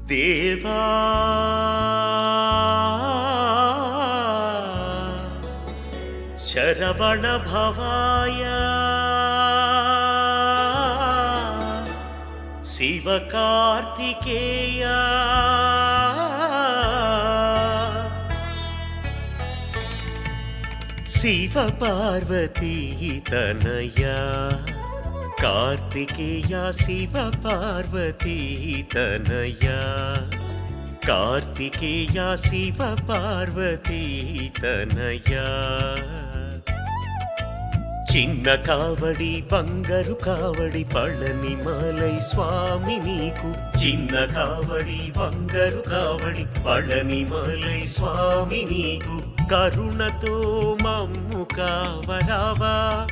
దేవా శరవణ భవాయ శివ కార్తికేయ శివ పార్వతీ తనయా కార్తికేయ శివ పార్వతీ తనయా కార్తికేయ శివ పార్వతీ తనయా చిన్న కావడి బంగారు కావడి పళని మలై స్వామి నీకు చిన్న కావడి బంగారు కావడి పళని మలై స్వామి నీకు కరుణతో మమ్ము కావరావా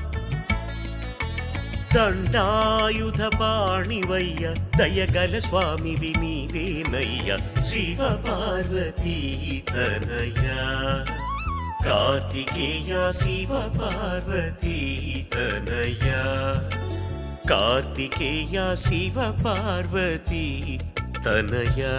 దండాయుధ పాణివయ్య దయగల స్వామివి నీవేనయ్య శివ పార్వతీ తనయా కార్తికేయ శివ పార్వతీ తనయా కార్తికేయ శివ పార్వతీ తనయా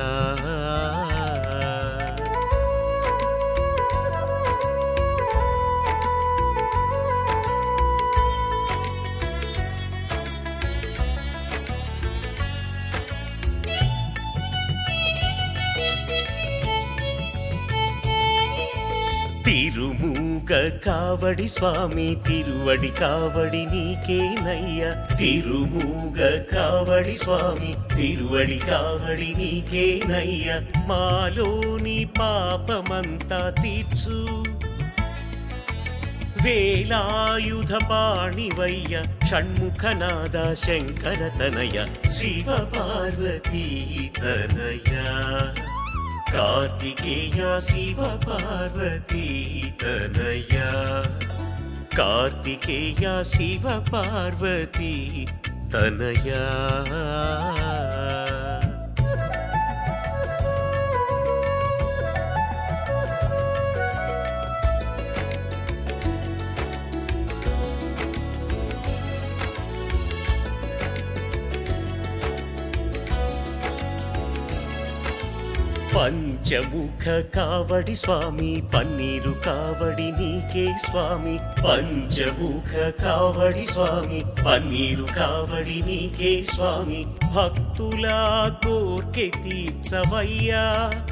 తిరుమూగ కావడి స్వామి తిరువడి కావడి నీకేనయ్య తిరుమూగ కావడి స్వామి తిరువడి కావడి నీకేనయ్య మాలోని పాపమంతా తీర్చు వేలాయుధ పాణివయ్య షణ్ముఖనాద శంకర తనయ శివ పార్వతీ తనయా కార్తికేయ శివ పార్వతీ తనయా కార్తికేయ శివ పార్వతీ తనయా పంచముఖ కావడి స్వామి పన్నీరు కావడి నీకే స్వామి పంచముఖ కావడి స్వామి పన్నీరు కావడి నీకే స్వామి భక్తులా కోర్కె తీర్చవయ్యా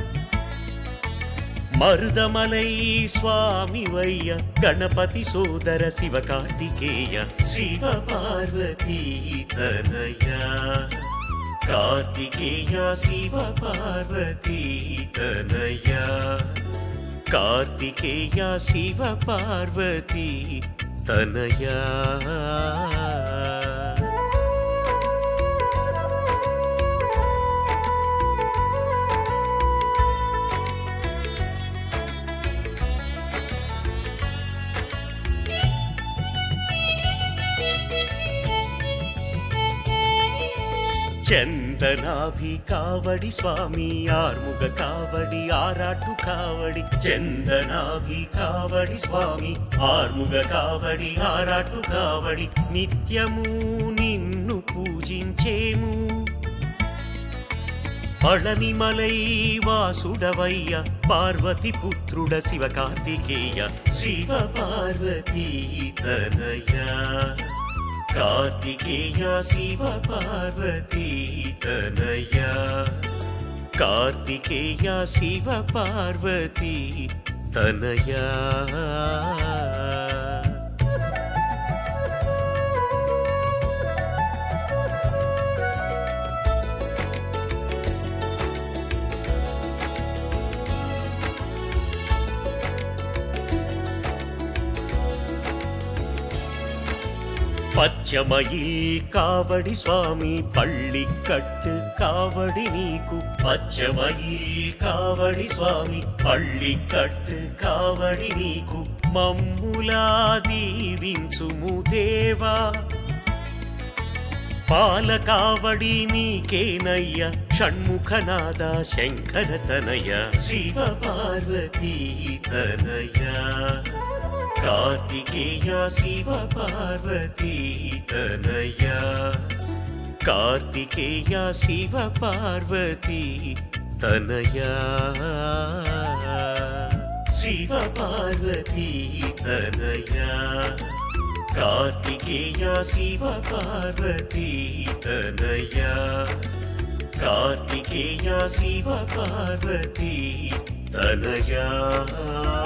మరుదమలై స్వామి వయ్య గణపతి సోదర శివ కార్తికేయ శివ పార్వతీ తనయా కార్తికేయ శివ పార్వతీ తనయా కార్తికేయ శివ పార్వతీ తనయా చందనాభి కావడి స్వామి ఆర్ముగ కావడి ఆరాటు కావడి చందనాభి కావడి స్వామి ఆర్ముగ కావడి ఆరాటు కావడి నిత్యము నిన్ను పూజించేము పళనిమలై వాసుడవయ్య పార్వతి పుత్రుడ శివ కార్తికేయ శివ పార్వతీ తనయా కార్తికేయ శివ పార్వతీ తనయా కార్తికేయ శివ పార్వతీ తనయా பச்சமையில் காவடி சுவாமி பள்ளிக்கட்டு காவடி நீக்கு பச்சமையில் కావడి స్వామి పళ్ళికట్టు కావడి నీకు మమ్ములా దీవించుము దేవా పాల కావడి నీకేనయ్య షణ్ముఖనాద శంకర తనయ శివ పార్వతీ తనయా కార్తికేయ శివ పార్వతీ తనయా కార్తికేయ శివ పార్వతీ తనయా శివ పార్వతీ తనయా కార్తికేయ శివ పార్వతీ తనయా కార్తికేయ శివ పార్వతీ తనయా